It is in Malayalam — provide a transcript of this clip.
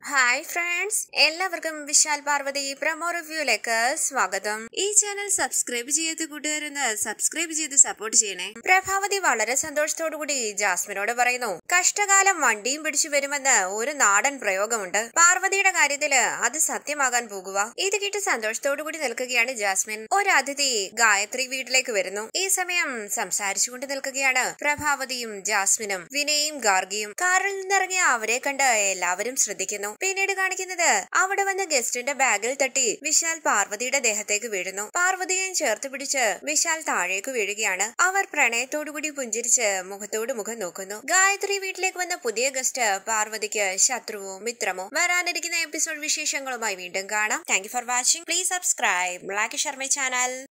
ഹായ് ഫ്രണ്ട്സ് എല്ലാവർക്കും വിശാൽ പാർവതി പ്രമോ റിവ്യൂയിലേക്ക് സ്വാഗതം ഈ ചാനൽ സബ്സ്ക്രൈബ് ചെയ്യാത്ത കൂട്ടുകാരെന്ന് സബ്സ്ക്രൈബ് ചെയ്ത് സപ്പോർട്ട് ചെയ്യണേ പ്രഭാവതി വളരെ സന്തോഷത്തോടു കൂടി ജാസ്മിനോട് പറയുന്നു കഷ്ടകാലം വണ്ടിയും പിടിച്ചു വരുമെന്ന് ഒരു നാടൻ പ്രയോഗമുണ്ട് പാർവതിയുടെ കാര്യത്തില് അത് സത്യമാകാൻ പോകുക ഇത് കേട്ട് സന്തോഷത്തോടു കൂടി നിൽക്കുകയാണ് ജാസ്മിൻ ഒരു അതിഥി ഗായത്രി വീട്ടിലേക്ക് വരുന്നു ഈ സമയം സംസാരിച്ചുകൊണ്ട് നിൽക്കുകയാണ് പ്രഭാവതിയും ജാസ്മിനും വിനയും ഗാർഗിയും കാറിൽ നിന്നിറങ്ങിയ അവരെ കണ്ട് എല്ലാവരും ശ്രദ്ധിക്കുന്നു പിന്നീട് കാണിക്കുന്നത് അവിടെ വന്ന ഗസ്റ്റിന്റെ ബാഗിൽ തട്ടി വിശാൽ പാർവതിയുടെ ദേഹത്തേക്ക് വീഴുന്നു പാർവതിയെയും ചേർത്ത് പിടിച്ച് വിശാൽ താഴേക്ക് വീഴുകയാണ് അവർ പ്രണയത്തോടുകൂടി പുഞ്ചിരിച്ച് മുഖത്തോട് മുഖം നോക്കുന്നു ഗായത്രി വീട്ടിലേക്ക് വന്ന പുതിയ ഗസ്റ്റ് പാർവതിക്ക് ശത്രുവോ മിത്രമോ വരാനിരിക്കുന്ന എപ്പിസോഡ് വിശേഷങ്ങളുമായി വീണ്ടും കാണാം thank for watching please subscribe black Sharma channel